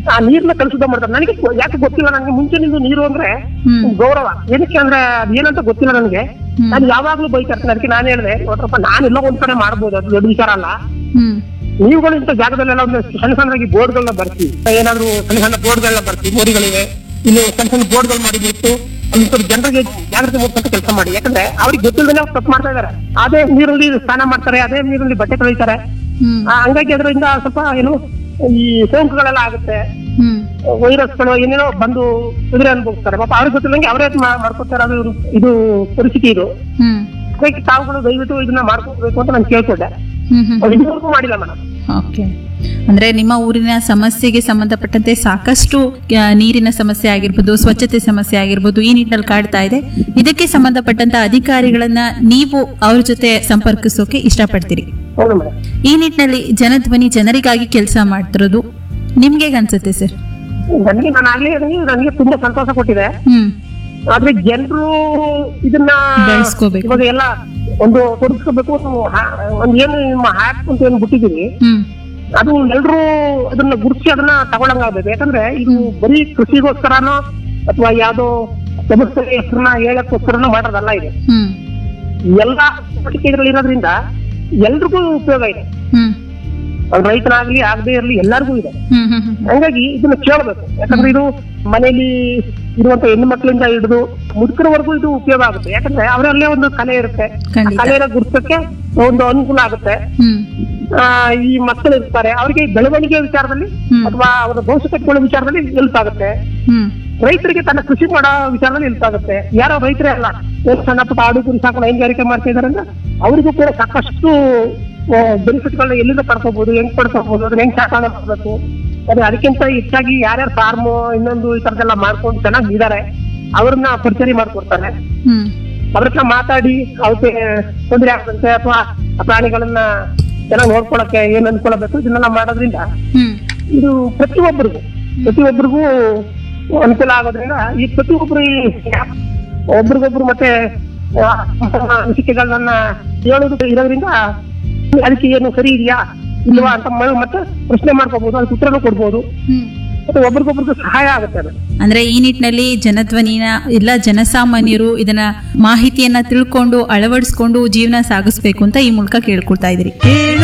ಆ ನೀರ್ನ ಕಲುಷಿತ ಮಾಡ್ತಾರೆ ನನಗೆ ಗೊ- ಯಾಕೆ ಗೊತ್ತಿಲ್ಲ ನನಗೆ ಮುಂಚೆನಿಂದ ನೀರು ಅಂದ್ರೆ ಹ್ಮ್ ಗೌರವ ಏನಕ್ಕೆ ಅಂದ್ರೆ ಅದೇನಂತ ಗೊತ್ತಿಲ್ಲ ನನಗೆ ಹ್ಮ್. ನಾನು ಯಾವಾಗ್ಲೂ ಬೈತಾ ಇರ್ತೀನಿ ಅದಕ್ಕೆ ನಾನು ಹೇಳಿದೆ ನೋಡ್ರಪ್ಪ ನಾನು ಎಲ್ಲೋ ಒಂದ್ ಕಡೆ ಮಾಡ್ಬೋದು ಅದು ದೊಡ್ಡ ವಿಚಾರ ಅಲ್ಲ ಹ್ಮ್ ನೀವುಗಳು ಇಂಥ ಜಾಗದಲ್ಲೆಲ್ಲ ಒಂದು ಸಣ್ಣ ಸಣ್ಣದಾಗಿ ಬೋರ್ಡ್ಗಳನ್ನ ಬರ್ತೀವಿ ಏನಾದ್ರು ಸಣ್ಣ ಸಣ್ಣ ಬೋರ್ಡ್ಗಳನ್ನ ಬರ್ತೀವಿ ಮೋರಿಗಳಿವೆ ಇಲ್ಲಿ ಸಣ್ಣ ಸಣ್ಣ ಬೋರ್ಡ್ಗಳು ಮಾಡಿ ಬಿಟ್ಟು ಒಂದು ಸ್ವಲ್ಪ ಜನರಿಗೆ ಜಾಗೃತಿ ಮೂಡಿಸಂತ ಕೆಲಸ ಮಾಡಿ ಯಾಕಂದ್ರೆ ಅವ್ರಿಗೆ ಗೊತ್ತಿಲ್ಲದೆ ಅವ್ರು ತಪ್ಪು ಮಾಡ್ತಾ ಇದಾರೆ ಅದೇ ನೀರಲ್ಲಿ ಸ್ನಾನ ಮಾಡ್ತಾರೆ ಅದೇ ನೀರಲ್ಲಿ ಬಟ್ಟೆ ತೊಳಿತಾರೆ ಹ್ಮ್ ಆ, ಹಂಗಾಗಿ ಅದರಿಂದ ಸ್ವಲ್ಪ ಏನು ಈ ಸೋಂಕುಗಳೆಲ್ಲ ಆಗುತ್ತೆ ಹ್ಮ್ ವೈರಸ್ಗಳು ಏನೇನೋ ಬಂದು ಕುದುರೆ ಅನುಭವಿಸ್ತಾರೆ ಪಾಪ ಅವ್ರಿಗೆ ಗೊತ್ತಿಲ್ಲಂಗೆ ಅವರೇ ಮಾ- ಮಾಡ್ಕೊತಾರೆ ಅದು ಇದು ಪರಿಸ್ಥಿತಿ ಇದು ಹ್ಮ್ ಅದಕ್ಕೆ ತಾವುಗಳು ದಯವಿಟ್ಟು ಇದನ್ನ ಮಾಡ್ಕೋಬೇಕು ಅಂತ ನಾನು ಕೇಳ್ಕೊಂಡೆ ಹ್ಮ್ ಹ್ಮ್ ಅದು ಇದುವರೆಗೂ ಮಾಡಿಲ್ಲ ಮೇಡಮ್ ಓಕೆ ಅಂದ್ರೆ ನಿಮ್ಮ ಊರಿನ ಸಮಸ್ಯೆಗೆ ಸಂಬಂಧಪಟ್ಟಂತೆ ಸಾಕಷ್ಟು ಆ, ನೀರಿನ ಸಮಸ್ಯೆ ಆಗಿರ್ಬೋದು ಸ್ವಚ್ಛತೆ ಸಮಸ್ಯೆ ಆಗಿರ್ಬೋದು ಈ ನಿಟ್ಟಿನಲ್ಲಿ ಕಾಡ್ತಾ ಇದೆ ಇದಕ್ಕೆ ಸಂಬಂಧಪಟ್ಟಂತ ಅಧಿಕಾರಿಗಳನ್ನ ನೀವು ಅವ್ರ ಜೊತೆ ಸಂಪರ್ಕಿಸೋಕೆ ಇಷ್ಟಪಡ್ತೀರಿ ಹೌದು ಮೇಡಮ್ ಈ ನಿಟ್ಟಿನಲ್ಲಿ ಜನಧ್ವನಿ ಜನರಿಗಾಗಿ ಕೆಲಸ ಮಾಡ್ತಿರೋದು ನಿಮ್ಗೆ ಹೇಗ್ ಅನ್ಸುತ್ತೆ ಸರ್ ನನಗೆ ನಾನು ಆಗ್ಲೇ ಹೇಳಿದಂಗೆ ನನಗೆ ತುಂಬಾ ಸಂತೋಷ ಕೊಟ್ಟಿದೆ ಹ್ಮ್ ಆದ್ರೆ ಜನರು ಇದನ್ನ ಬೆಳೆಸ್ಕೋಬೇಕು. ಇವಾಗ ಎಲ್ಲ ಒಂದು ತೊಡಗಿಸ್ಕೋಬೇಕು ಒಂದ್ ಏನು ನಿಮ್ಮ ಹ್ಯಾಪ್ ಅಂತ ಏನು ಬಿಟ್ಟಿದೀವಿ ಹ್ಮ್ ಅದು ಎಲ್ರು ಅದನ್ನ ಗುರುತಿಸಿ ಅದನ್ನ ತಗೊಳಂಗಾಗ್ಬೇಕು ಯಾಕಂದ್ರೆ ಇದು ಬರೀ ಕೃಷಿಗೋಸ್ಕರನೋ ಅಥವಾ ಯಾವ್ದೋ ಸಮಸ್ಯೆ ಹೆಸರನ್ನ ಹೇಳಕ್ಕೋಸ್ಕರನೋ ಮಾಡೋದಲ್ಲ ಇದು ಹ್ಮ್ ಎಲ್ಲಾ ಚಟುವಟಿಕೆಗಳು ಇರೋದ್ರಿಂದ ಎಲ್ರಿಗೂ ಉಪಯೋಗ ಇದೆ ಹ್ಮ್ ಅವ್ನು ರೈತನಾಗ್ಲಿ ಆಗದೆ ಇರ್ಲಿ ಎಲ್ಲರಿಗೂ ಇದೆ ಹ್ಮ್ ಹ್ಮ್ ಹ್ಮ್ ಹಂಗಾಗಿ ಇದನ್ನ ಕೇಳಬೇಕು ಯಾಕಂದ್ರೆ ಇದು ಮನೆಯಲ್ಲಿ ಇರುವಂತ ಹೆಣ್ಣು ಮಕ್ಕಳಿಂದ ಹಿಡಿದು ಮುದುಕರವರೆಗೂ ಇದು ಉಪಯೋಗ ಆಗುತ್ತೆ ಯಾಕಂದ್ರೆ ಅವರಲ್ಲೇ ಒಂದು ಕಲೆ ಇರುತ್ತೆ ಆ ಖಂಡಿತ. ಕಲೆನ ಗುರುತಕ್ಕೆ ಒಂದು ಅನುಕೂಲ ಆಗುತ್ತೆ ಹ್ಮ್ ಆ, ಈ ಮಕ್ಕಳು ಇರ್ತಾರೆ ಅವರಿಗೆ ಬೆಳವಣಿಗೆ ವಿಚಾರದಲ್ಲಿ ಹ್ಮ್. ಅಥವಾ ಅವರ ಭವಿಷ್ಯ ಕಟ್ಟಿಕೊಳ್ಳೋ ವಿಚಾರದಲ್ಲಿ ಹೆಲ್ಪ್ ಆಗುತ್ತೆ ಹ್ಮ್ ರೈತರಿಗೆ ತನ್ನ ಕೃಷಿ ಮಾಡೋ ವಿಚಾರದಲ್ಲಿ ಹೆಲ್ಪ್ ಆಗುತ್ತೆ ಯಾರೋ ರೈತರೇ ಅಲ್ಲ ಏನು ಸಣ್ಣ ಪುಟ್ಟ ಆಡು ಕುರಿ ಸಾಕೊಂಡು ಹೈನುಗಾರಿಕೆ ಮಾಡ್ತಾ ಇದಾರೆ ಅಂದ್ರೆ ಅವರಿಗೂ ಕೂಡ ಸಾಕಷ್ಟು ಬೆನಿಫಿಟ್ಗಳನ್ನ ಎಲ್ಲಿಂದ ಪಡ್ಕೋಬಹುದು ಹೆಂಗ್ ಪಡ್ಕೋಬಹುದು ಅದನ್ನ ಹೆಂಗ್ ಸಾಕಣೆ ಮಾಡ್ಬೇಕು ಅದೇ ಅದಕ್ಕಿಂತ ಹೆಚ್ಚಾಗಿ ಯಾರ್ಯಾರು ಫಾರ್ಮು ಇನ್ನೊಂದು ಈ ತರದೆಲ್ಲ ಮಾಡ್ಕೊಂಡು ಚೆನ್ನಾಗಿ ಇದಾರೆ ಅವ್ರನ್ನ ಪರಿಚಯ ಮಾಡ್ಕೊಡ್ತಾರೆ ಹ್ಮ್ ಅವ್ರ ಹತ್ರ ಮಾತಾಡಿ ಅವಕ್ಕೆ ತೊಂದರೆ ಆಗದಂತೆ ಅಥವಾ ಆ ಪ್ರಾಣಿಗಳನ್ನ ಚೆನ್ನಾಗಿ ನೋಡ್ಕೊಳಕ್ಕೆ ಏನ್ ಅನ್ಕೊಳ್ಬೇಕು ಇದನ್ನೆಲ್ಲ ಮಾಡೋದ್ರಿಂದ ಹ್ಮ್ ಇದು ಪ್ರತಿಯೊಬ್ಬರಿಗೂ ಪ್ರತಿಯೊಬ್ಬರಿಗೂ ಅನುಕೂಲ ಆಗೋದ್ರಿಂದ ಈ ಪ್ರತಿಯೊಬ್ಬರು ಈ ಒಬ್ರಿಗೊಬ್ರು ಮತ್ತೆ ಆ, ಅನಿಸಿಕೆಗಳನ್ನ ಹೇಳೋದು ಇರೋದ್ರಿಂದ ಅದಕ್ಕೆ ಏನು ಸರಿ ಇದೆಯಾ ಇಲ್ವಾ ಅಂತ ಮ- ಮತ್ತೆ ಪ್ರಶ್ನೆ ಮಾಡ್ಕೋಬಹುದು ಅದಕ್ಕೆ ಉತ್ತರನೂ ಕೊಡ್ಬೋದು ಹ್ಮ್ ಮತ್ತೆ ಒಬ್ರಿಗೊಬ್ರಿಗೂ ಸಹಾಯ ಆಗುತ್ತೆ ಅದು ಅಂದ್ರೆ ಈ ನಿಟ್ಟಿನಲ್ಲಿ ಜನಧ್ವನಿನ ಎಲ್ಲ ಜನಸಾಮಾನ್ಯರು ಇದನ್ನ ಮಾಹಿತಿಯನ್ನ ತಿಳ್ಕೊಂಡು ಅಳವಡಿಸ್ಕೊಂಡು ಜೀವನ ಸಾಗಿಸ್ಬೇಕು ಅಂತ ಈ ಮೂಲಕ ಕೇಳ್ಕೊಳ್ತಾ ಇದ್ರಿ